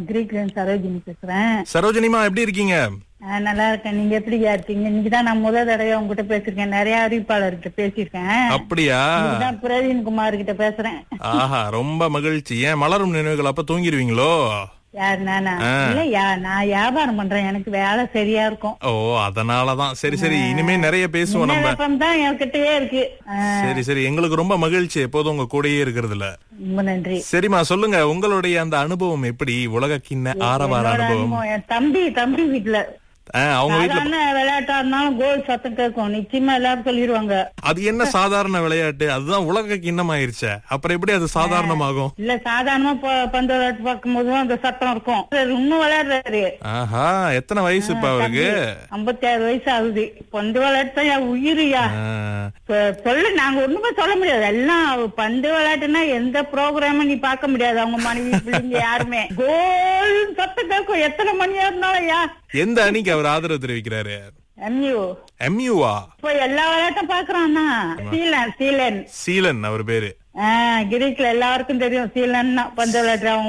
நான் கிரீக்ல சரோஜினி பேசுறேன் சரோஜனிமா எப்படி இருக்கீங்க ஆ, நல்லா இருக்கேன் நீங்க எப்படியா இருக்கீங்க இன்னைக்கு தான் நான் முதல் தடவை உங்ககிட்ட பேசிருக்கேன் நிறைய அறிவிப்பாளர்கிட்ட பேசியிருக்கேன் அப்படியா தான் பிரவீன் குமார் கிட்ட பேசுறேன் ஆஹா ரொம்ப மகிழ்ச்சி ஏன் மலரும் நினைவுகள் அப்ப தூங்கிடுவீங்களோ யார் நானா ஆ. இல்லையா நான் வியாபாரம் பண்றேன் எனக்கு வேலை சரியா இருக்கும் ஓ அதனாலதான் சரி சரி இனிமே நிறைய பேசுவோம் நம்ம விண்ணப்பம் தான் என்கிட்டயே இருக்கு ஆ, சரி சரி எங்களுக்கு ரொம்ப மகிழ்ச்சி எப்போதும் உங்க கூடயே இருக்கிறதுல ரொம்ப நன்றி சரிம்மா சொல்லுங்க உங்களுடைய அந்த அனுபவம் எப்படி உலக கிண்ண ஆரவார என்னோட அனுபவம் அனுபவம், என் தம்பி தம்பி வீட்டுல ஆ, அவங்க வீட்டுல சாதாரண விளையாட்டா இருந்தாலும் கோல் சத்தம் கேட்கும் நிச்சயமா எல்லாரும் சொல்லிடுவாங்க அது என்ன சாதாரண விளையாட்டு அதுதான் உலக கிண்ணம் ஆயிருச்சே அப்புறம் எப்படி அது சாதாரணமாகும் இல்ல சாதாரணமா ப- பந்து விளையாட்டு பார்க்கும் போதும் அந்த சத்தம் இருக்கும் அவர் இன்னும் விளையாடுறாரு ஆஹா எத்தனை வயசு இப்ப அவருக்கு ஐம்பத்தி ஆறு வயசு ஆகுது பந்து விளையாட்டு தான் என் உயிரியா ஆ, இப்ப சொல்லு நாங்க ஒண்ணுமே சொல்ல முடியாது எல்லாம் பந்து விளையாட்டுனா எந்த ப்ரோக்ராமும் நீ பார்க்க முடியாது அவங்க மனைவி பிள்ளைங்க யாருமே கோல் சத்தம் கேட்கும் எத்தனை மணியா இருந்தாலும் யா எந்த அணிக்கு அவர் ஆதரவு தெரிவிக்கிறாரு எம்யூ எம்யூவா இப்ப எல்லா விளையாட்டும் பாக்குறான்னா சீலன் சீலன் சீலன் அவர் பேரு ஆஹ் கிரீக்ல எல்லாருக்கும் தெரியும் சீலன்னா பந்து விளையாட்டு அவங்க